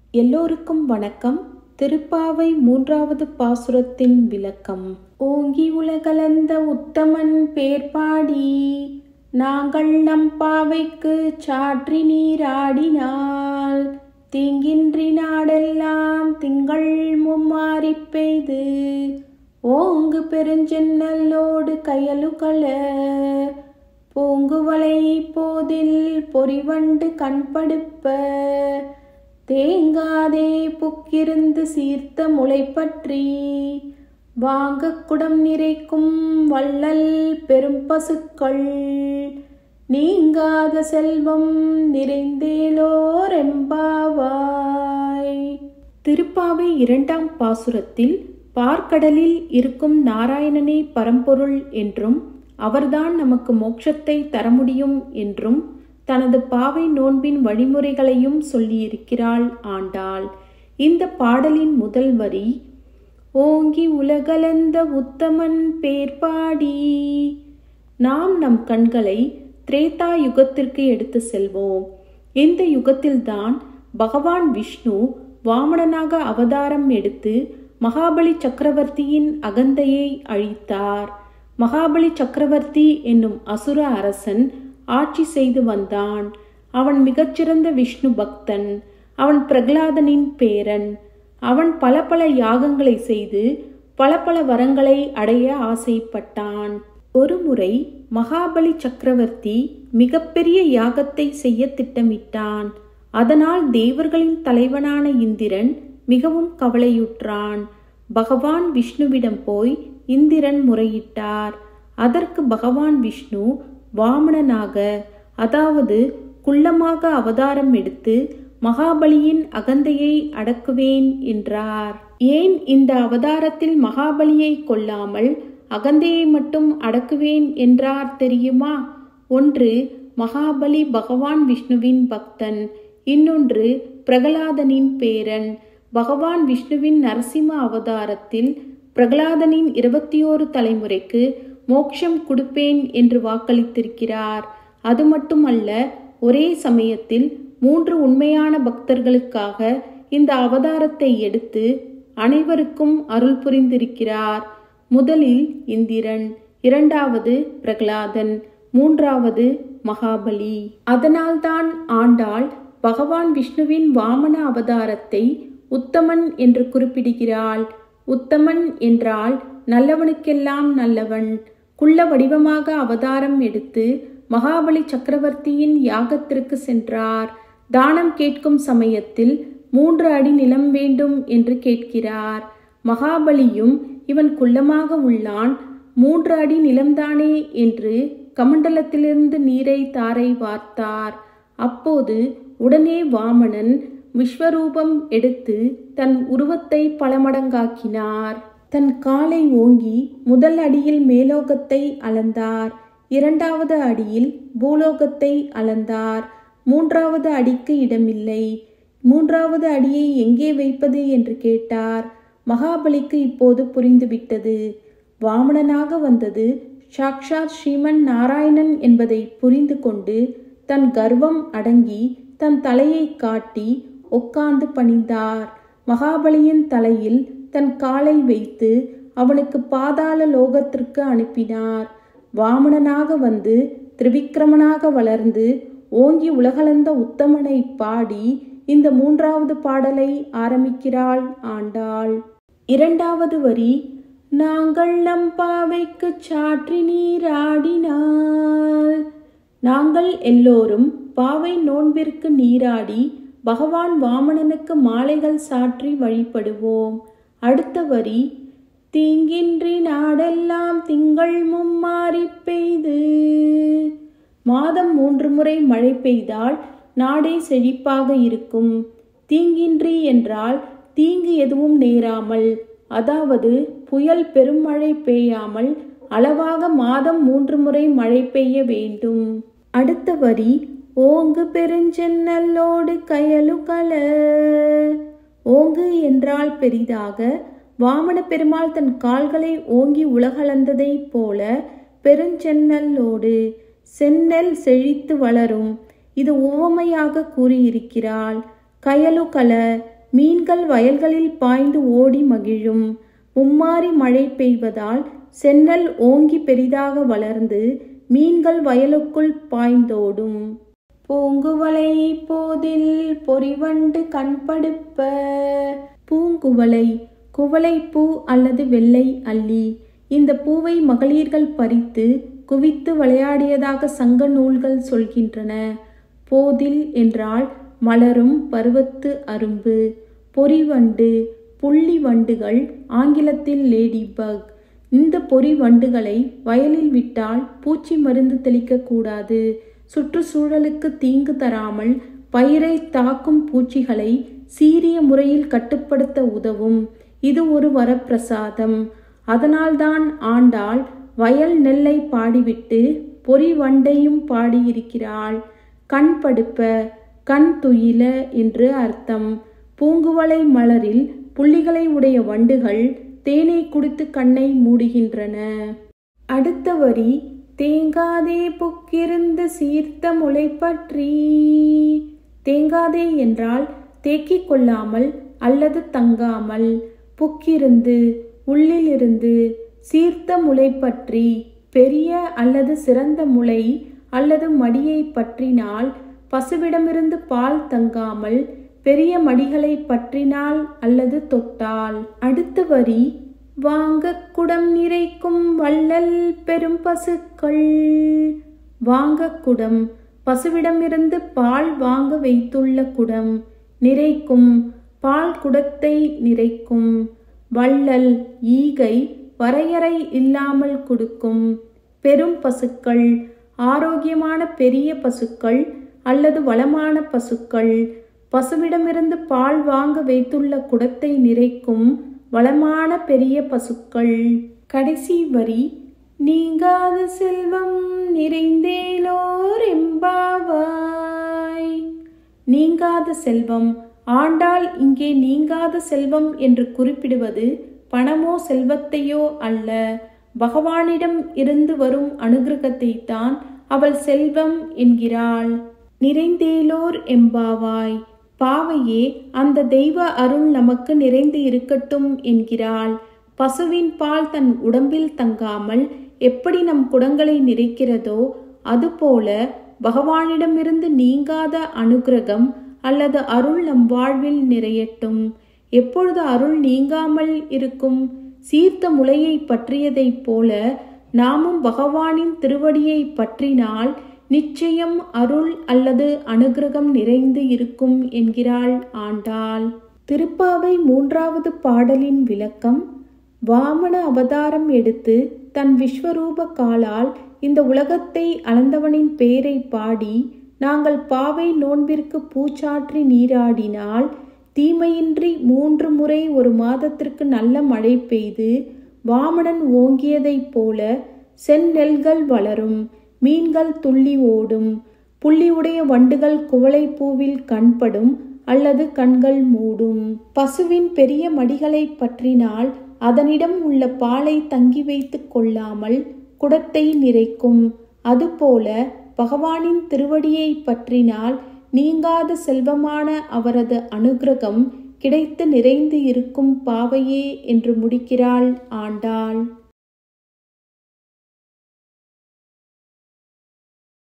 எல்லோருக்கும் வணக்கம் திருப்பாவை மூன்றாவது பாசுரத்தின் விளக்கம் ஓங்கி உலகளந்த உத்தமன் பேர்பாடி நாங்கள் நம் பாவைக்கு சாற்றி நீராடினால் தீங்கின்றி நாடெல்லாம் திங்கள் மும்மாறிப் பெய்து ஓங்கு பெருஞ்சென்னல்லோடு கயலுகள பூங்குவலை போதில் பொறிவண்டு கண்படுப்ப தேங்காதே புக்கிருந்து சீர்த்த முளை பற்றி வாங்க குடம் நிறைக்கும் வள்ளல் பெரும் பசுக்கள் நீங்காத செல்வம் நிறைந்தேலோரெம்பாவாய் திருப்பாவை இரண்டாம் பாசுரத்தில் பார்க்கடலில் இருக்கும் நாராயணனே பரம்பொருள் என்றும் அவர்தான் நமக்கு மோட்சத்தை தர முடியும் என்றும் தனது பாவை நோன்பின் வழிமுறைகளையும் சொல்லியிருக்கிறாள் ஆண்டாள் இந்த பாடலின் முதல் வரி ஓங்கி உலகளந்த உத்தமன் பேர்பாடி நாம் நம் கண்களை திரேதா யுகத்திற்கு எடுத்து செல்வோம் இந்த யுகத்தில்தான் பகவான் விஷ்ணு வாமனனாக அவதாரம் எடுத்து மகாபலி சக்கரவர்த்தியின் அகந்தையை அழித்தார் மகாபலி சக்கரவர்த்தி என்னும் அசுர அரசன் ஆட்சி செய்து வந்தான் அவன் மிகச்சிறந்த விஷ்ணு பக்தன் அவன் பிரகலாதனின் பேரன் அவன் பல பல யாகங்களை செய்து பல பல வரங்களை அடைய ஆசைப்பட்டான் ஒருமுறை மகாபலி சக்கரவர்த்தி மிகப்பெரிய யாகத்தை செய்ய திட்டமிட்டான் அதனால் தேவர்களின் தலைவனான இந்திரன் மிகவும் கவலையுற்றான் பகவான் விஷ்ணுவிடம் போய் இந்திரன் முறையிட்டார் அதற்கு பகவான் விஷ்ணு வாமனனாக அதாவது குள்ளமாக அவதாரம் எடுத்து மகாபலியின் அகந்தையை அடக்குவேன் என்றார் ஏன் இந்த அவதாரத்தில் மகாபலியை கொல்லாமல் அகந்தையை மட்டும் அடக்குவேன் என்றார் தெரியுமா ஒன்று மகாபலி பகவான் விஷ்ணுவின் பக்தன் இன்னொன்று பிரகலாதனின் பேரன் பகவான் விஷ்ணுவின் நரசிம்ம அவதாரத்தில் பிரகலாதனின் இருபத்தி ஓரு தலைமுறைக்கு மோட்சம் கொடுப்பேன் என்று வாக்களித்திருக்கிறார் அது மட்டுமல்ல ஒரே சமயத்தில் மூன்று உண்மையான பக்தர்களுக்காக இந்த அவதாரத்தை எடுத்து அனைவருக்கும் அருள் புரிந்திருக்கிறார் முதலில் இந்திரன் இரண்டாவது பிரகலாதன் மூன்றாவது மகாபலி அதனால்தான் ஆண்டாள் பகவான் விஷ்ணுவின் வாமன அவதாரத்தை உத்தமன் என்று குறிப்பிடுகிறாள் உத்தமன் என்றால் நல்லவனுக்கெல்லாம் நல்லவன் குள்ள வடிவமாக அவதாரம் எடுத்து மகாபலி சக்கரவர்த்தியின் யாகத்திற்கு சென்றார் தானம் கேட்கும் சமயத்தில் மூன்று அடி நிலம் வேண்டும் என்று கேட்கிறார் மகாபலியும் இவன் குள்ளமாக உள்ளான் மூன்று அடி நிலம்தானே என்று கமண்டலத்திலிருந்து நீரை தாரை வார்த்தார் அப்போது உடனே வாமனன் விஸ்வரூபம் எடுத்து தன் உருவத்தை பலமடங்காக்கினார் தன் காலை ஓங்கி முதல் அடியில் மேலோகத்தை அளந்தார் இரண்டாவது அடியில் பூலோகத்தை அளந்தார் மூன்றாவது அடிக்கு இடமில்லை மூன்றாவது அடியை எங்கே வைப்பது என்று கேட்டார் மகாபலிக்கு இப்போது புரிந்துவிட்டது வாமனனாக வந்தது சாக்ஷாத் ஸ்ரீமன் நாராயணன் என்பதை புரிந்து கொண்டு தன் கர்வம் அடங்கி தன் தலையை காட்டி உட்கார்ந்து பணிந்தார் மகாபலியின் தலையில் தன் காலை வைத்து அவனுக்கு பாதாள லோகத்திற்கு அனுப்பினார் வாமனனாக வந்து திரிவிக்ரமனாக வளர்ந்து ஓங்கி உலகளந்த உத்தமனை பாடி இந்த மூன்றாவது பாடலை ஆரம்பிக்கிறாள் ஆண்டாள் இரண்டாவது வரி நாங்கள் நம் பாவைக்கு சாற்றி நீராடினால் நாங்கள் எல்லோரும் பாவை நோன்பிற்கு நீராடி பகவான் வாமனனுக்கு மாலைகள் சாற்றி வழிபடுவோம் அடுத்த வரி தீங்கின்றி நாடெல்லாம் திங்கள் மும்மாறி பெய்து மாதம் மூன்று முறை மழை பெய்தால் நாடே செழிப்பாக இருக்கும் தீங்கின்றி என்றால் தீங்கு எதுவும் நேராமல் அதாவது புயல் பெருமழை பெய்யாமல் அளவாக மாதம் மூன்று முறை மழை பெய்ய வேண்டும் அடுத்த வரி ஓங்கு பெருஞ்சென்னல்லோடு கயலுகல ஓங்கு என்றால் பெரிதாக வாமன பெருமாள் தன் கால்களை ஓங்கி உலகளந்ததைப் போல பெருஞ்சென்னல்லோடு செந்நெல் செழித்து வளரும் இது உவமையாக கூறியிருக்கிறாள் கயலுகல மீன்கள் வயல்களில் பாய்ந்து ஓடி மகிழும் மும்மாரி மழை பெய்வதால் சென்னல் ஓங்கி பெரிதாக வளர்ந்து மீன்கள் வயலுக்குள் பாய்ந்தோடும் பூங்குவளை போதில் பொறிவண்டு கண்படுப்ப பூங்குவளை குவளை பூ அல்லது வெள்ளை அல்லி இந்த பூவை மகளிர்கள் பறித்து குவித்து விளையாடியதாக சங்க நூல்கள் சொல்கின்றன போதில் என்றால் மலரும் பருவத்து அரும்பு பொறிவண்டு புள்ளி வண்டுகள் ஆங்கிலத்தில் லேடி பக் இந்த பொறி வண்டுகளை வயலில் விட்டால் பூச்சி மருந்து தெளிக்கக்கூடாது சுற்றுச்சூழலுக்கு தீங்கு தராமல் பயிரை தாக்கும் பூச்சிகளை சீரிய முறையில் கட்டுப்படுத்த உதவும் இது ஒரு வரப்பிரசாதம் அதனால்தான் ஆண்டாள் வயல் நெல்லை பாடிவிட்டு பொறி வண்டையும் பாடியிருக்கிறாள் கண் படுப்ப கண் துயில என்று அர்த்தம் பூங்குவளை மலரில் புள்ளிகளை உடைய வண்டுகள் தேனை குடித்து கண்ணை மூடுகின்றன அடுத்த வரி தேங்காதே புக்கிருந்து சீர்த்த முளை பற்றி தேங்காதே என்றால் தேக்கிக் கொள்ளாமல் அல்லது தங்காமல் புக்கிருந்து உள்ளிலிருந்து சீர்த்த முளை பற்றி பெரிய அல்லது சிறந்த முளை அல்லது மடியை பற்றினால் பசுவிடமிருந்து பால் தங்காமல் பெரிய மடிகளை பற்றினால் அல்லது தொட்டால் அடுத்த வரி வாங்க குடம் நிறைக்கும் வள்ளல் பெரும் பசுக்கள் வாங்க குடம் பசுவிடமிருந்து பால் வாங்க வைத்துள்ள குடம் நிறைக்கும் பால் குடத்தை நிறைக்கும் வள்ளல் ஈகை வரையறை இல்லாமல் கொடுக்கும் பெரும் பசுக்கள் ஆரோக்கியமான பெரிய பசுக்கள் அல்லது வளமான பசுக்கள் பசுவிடமிருந்து பால் வாங்க வைத்துள்ள குடத்தை நிறைக்கும் வளமான பெரிய பசுக்கள் கடைசி வரி நீங்காத செல்வம் நிறைந்தேலோர் எம்பாவாய் நீங்காத செல்வம் ஆண்டாள் இங்கே நீங்காத செல்வம் என்று குறிப்பிடுவது பணமோ செல்வத்தையோ அல்ல பகவானிடம் இருந்து வரும் அனுகிரகத்தை தான் அவள் செல்வம் என்கிறாள் நிறைந்தேலோர் எம்பாவாய் பாவையே அந்த தெய்வ அருள் நமக்கு நிறைந்து இருக்கட்டும் என்கிறாள் பசுவின் பால் தன் உடம்பில் தங்காமல் எப்படி நம் குடங்களை நிறைக்கிறதோ அதுபோல பகவானிடமிருந்து நீங்காத அனுகிரகம் அல்லது அருள் நம் வாழ்வில் நிறையட்டும் எப்பொழுது அருள் நீங்காமல் இருக்கும் சீர்த்த முளையை பற்றியதைப் போல நாமும் பகவானின் திருவடியை பற்றினால் நிச்சயம் அருள் அல்லது அனுகிரகம் நிறைந்து இருக்கும் என்கிறாள் ஆண்டாள் திருப்பாவை மூன்றாவது பாடலின் விளக்கம் வாமன அவதாரம் எடுத்து தன் விஸ்வரூப காலால் இந்த உலகத்தை அளந்தவனின் பெயரை பாடி நாங்கள் பாவை நோன்பிற்கு பூச்சாற்றி நீராடினால் தீமையின்றி மூன்று முறை ஒரு மாதத்திற்கு நல்ல மழை பெய்து வாமனன் ஓங்கியதைப் போல செந்நெல்கள் வளரும் மீன்கள் துள்ளி ஓடும் புள்ளியுடைய வண்டுகள் குவளை பூவில் கண்படும் அல்லது கண்கள் மூடும் பசுவின் பெரிய மடிகளை பற்றினால் அதனிடம் உள்ள பாலை தங்கி வைத்துக் கொள்ளாமல் குடத்தை நிறைக்கும் அதுபோல பகவானின் திருவடியை பற்றினால் நீங்காத செல்வமான அவரது அனுகிரகம் கிடைத்து நிறைந்து இருக்கும் பாவையே என்று முடிக்கிறாள் ஆண்டாள்